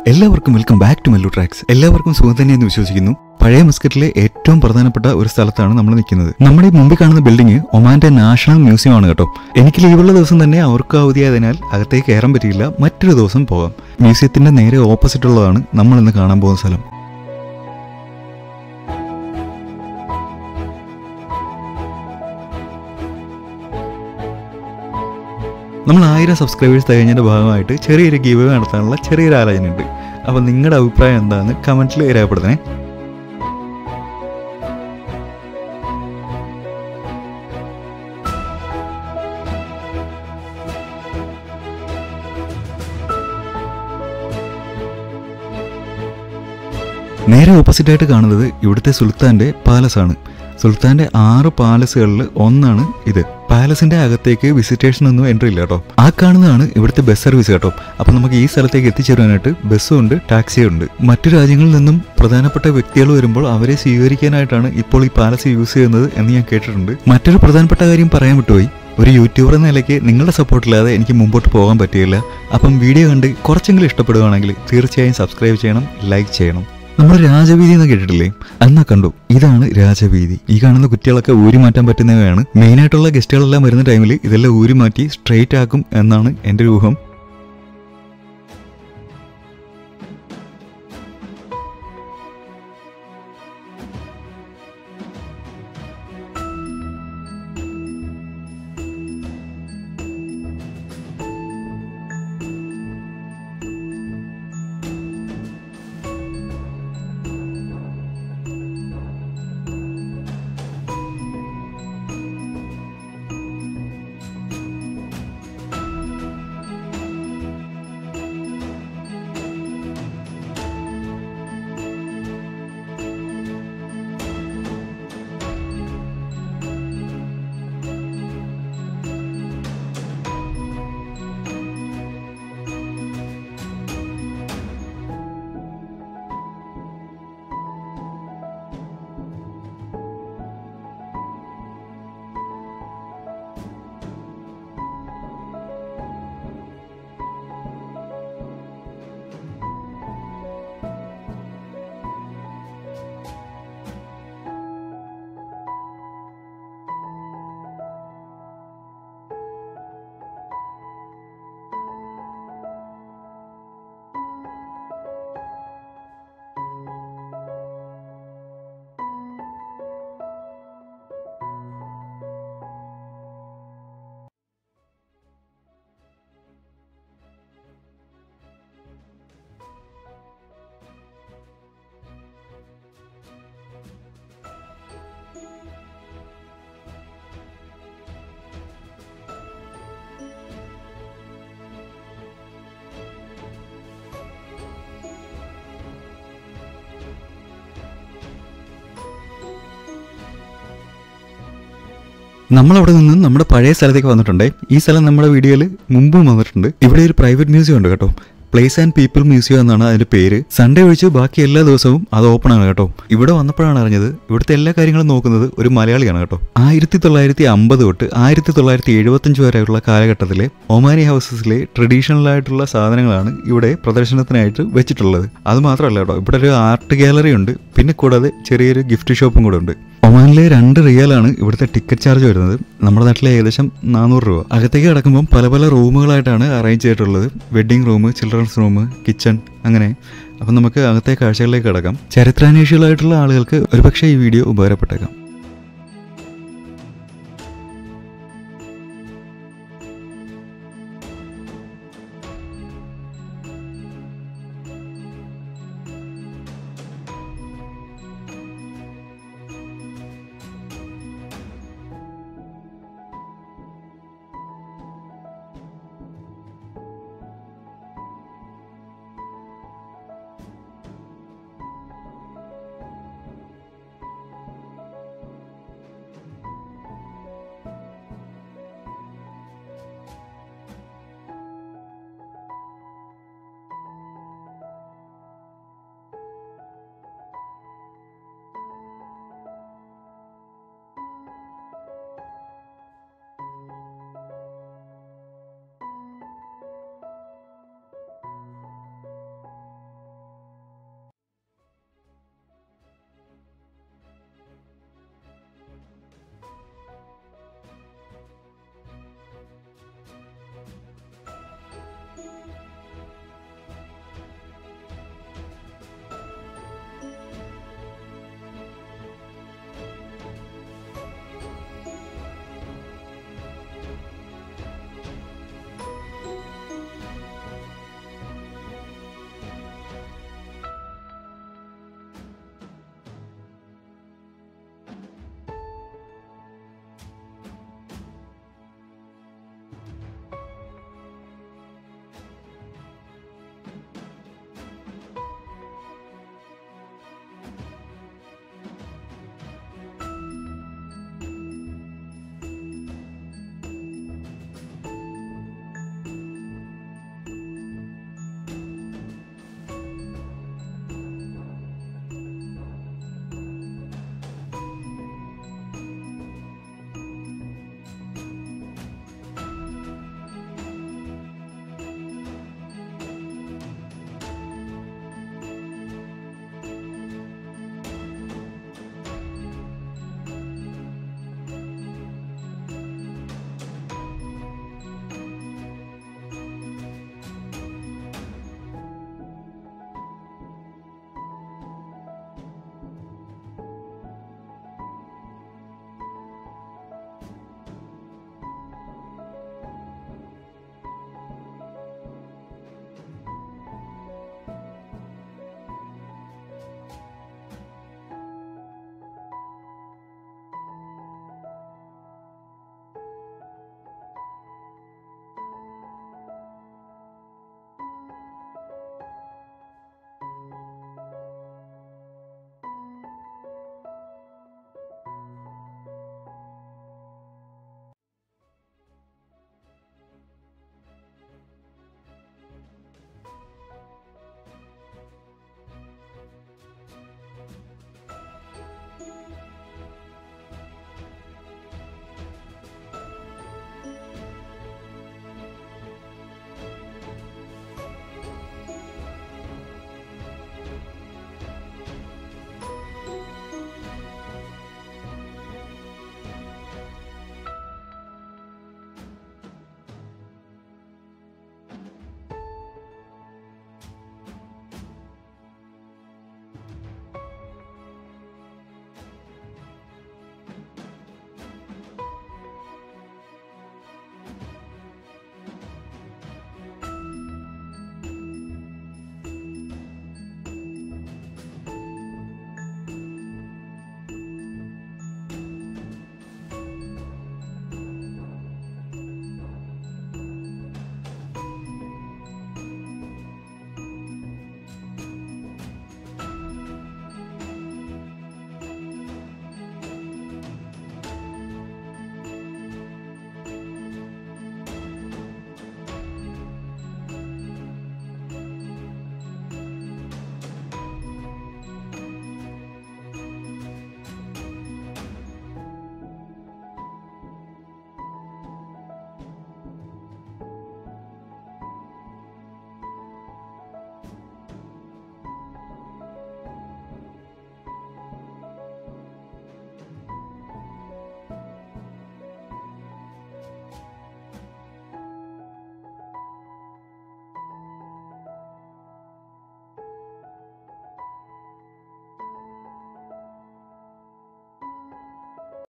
എല്ലാവർക്കും welcome back to മെല്ലു tracks എല്ലാവർക്കും സുഖം തന്നെയെന്ന് വിശ്വസിക്കുന്നു പഴയ മസ്കറ്റിലെ ഏറ്റവും പ്രധാനപ്പെട്ട ഒരു സ്ഥലത്താണ് നമ്മൾ നിൽക്കുന്നത് നമ്മുടെ ഈ മുമ്പിൽ കാണുന്ന ബിൽഡിംഗ് ഒമാന്റെ നാഷണൽ മ്യൂസിയം ആണ് കേട്ടോ എനിക്ക് ലീവുള്ള ദിവസം തന്നെ അവർക്ക് അവധിയായതിനാൽ അകത്തേക്ക് കയറാൻ പറ്റിയില്ല മറ്റൊരു ദിവസം പോകാം മ്യൂസിയത്തിന്റെ നേരെ ഓപ്പോസിറ്റ് ഉള്ളതാണ് നമ്മൾ ഇന്ന് കാണാൻ പോകുന്ന സ്ഥലം നമ്മൾ ആയിരം സബ്സ്ക്രൈബേഴ്സ് തികഞ്ഞതിന്റെ ഭാഗമായിട്ട് ചെറിയൊരു ഗീവ് നടത്താനുള്ള ചെറിയൊരു ആലോചന ഉണ്ട് അപ്പോൾ നിങ്ങളുടെ അഭിപ്രായം എന്താണെന്ന് കമന്റിൽ രേഖപ്പെടുത്തണേ നേരെ ഓപ്പോസിറ്റ് ആയിട്ട് കാണുന്നത് ഇവിടുത്തെ സുൽത്താന്റെ പാലസ് ആണ് സുൽത്താന്റെ ആറ് പാലസുകളിൽ ഒന്നാണ് ഇത് പാലസിന്റെ അകത്തേക്ക് വിസിറ്റേഷൻ ഒന്നും എൻട്രി ഇല്ല കേട്ടോ ആ കാണുന്നതാണ് ഇവിടുത്തെ ബസ് സർവീസ് കേട്ടോ അപ്പൊ നമുക്ക് ഈ സ്ഥലത്തേക്ക് എത്തിച്ചേരാനായിട്ട് ബസ്സും ഉണ്ട് ടാക്സിയും ഉണ്ട് മറ്റു രാജ്യങ്ങളിൽ നിന്നും പ്രധാനപ്പെട്ട വ്യക്തികൾ വരുമ്പോൾ അവരെ സ്വീകരിക്കാനായിട്ടാണ് ഇപ്പോൾ ഈ പാലസ് യൂസ് ചെയ്യുന്നത് എന്ന് ഞാൻ കേട്ടിട്ടുണ്ട് മറ്റൊരു പ്രധാനപ്പെട്ട കാര്യം പറയാൻ വിട്ടുപോയി ഒരു യൂട്യൂബർ എന്ന നിലയ്ക്ക് നിങ്ങളുടെ സപ്പോർട്ടില്ലാതെ എനിക്ക് മുമ്പോട്ട് പോകാൻ പറ്റിയില്ല അപ്പം വീഡിയോ കണ്ട് കുറച്ചെങ്കിലും ഇഷ്ടപ്പെടുകയാണെങ്കിൽ തീർച്ചയായും സബ്സ്ക്രൈബ് ചെയ്യണം ലൈക്ക് ചെയ്യണം നമ്മൾ രാജവീതി എന്ന് കേട്ടിട്ടില്ലേ എന്നാ കണ്ടു ഇതാണ് രാജവീതി ഈ കാണുന്ന കുറ്റികളൊക്കെ ഊരി മാറ്റാൻ പറ്റുന്നവയാണ് മെയിനായിട്ടുള്ള ഗസ്റ്റുകളെല്ലാം വരുന്ന ടൈമിൽ ഇതെല്ലാം ഊരി മാറ്റി സ്ട്രെയിറ്റ് ആക്കും എന്നാണ് എൻ്റെ ഒരു ഊഹം നമ്മളവിടെ നിന്ന് നമ്മുടെ പഴയ സ്ഥലത്തേക്ക് വന്നിട്ടുണ്ട് ഈ സ്ഥലം നമ്മുടെ വീഡിയോയിൽ മുമ്പും വന്നിട്ടുണ്ട് ഇവിടെ ഒരു പ്രൈവറ്റ് മ്യൂസിയം ഉണ്ട് കേട്ടോ പ്ലേസ് ആൻഡ് പീപ്പിൾ മ്യൂസിയം എന്നാണ് അതിന്റെ പേര് സൺഡേ ഒഴിച്ച് ബാക്കി എല്ലാ ദിവസവും അത് ഓപ്പൺ ആണ് കേട്ടോ ഇവിടെ വന്നപ്പോഴാണ് അറിഞ്ഞത് ഇവിടുത്തെ എല്ലാ കാര്യങ്ങളും നോക്കുന്നത് ഒരു മലയാളിയാണ് കേട്ടോ ആയിരത്തി തൊള്ളായിരത്തി അമ്പത് തൊട്ട് ആയിരത്തി തൊള്ളായിരത്തി എഴുപത്തഞ്ച് വരെയുള്ള കാലഘട്ടത്തിലെ ഒമാനി ഹൗസസിലെ ട്രഡീഷണൽ ആയിട്ടുള്ള സാധനങ്ങളാണ് ഇവിടെ പ്രദർശനത്തിനായിട്ട് വെച്ചിട്ടുള്ളത് അത് മാത്രമല്ല കേട്ടോ ഇവിടെ ഒരു ആർട്ട് ഗാലറി ഉണ്ട് പിന്നെ കൂടാതെ ചെറിയൊരു ഗിഫ്റ്റ് ഷോപ്പും കൂടെ ഉണ്ട് ഒമാനിലെ രണ്ട് റിയലാണ് ഇവിടുത്തെ ടിക്കറ്റ് ചാർജ് വരുന്നത് നമ്മുടെ നാട്ടിലെ ഏകദേശം നാനൂറ് രൂപ അകത്തേക്ക് കിടക്കുമ്പോൾ പല പല റൂമുകളായിട്ടാണ് അറേഞ്ച് ചെയ്തിട്ടുള്ളത് wedding room children's room kitchen അങ്ങനെ അപ്പം നമുക്ക് അകത്തെ കാഴ്ചകളിലേക്ക് കിടക്കാം ചരിത്രാന്വേഷികളായിട്ടുള്ള ആളുകൾക്ക് ഒരുപക്ഷെ ഈ വീഡിയോ ഉപകാരപ്പെട്ടേക്കാം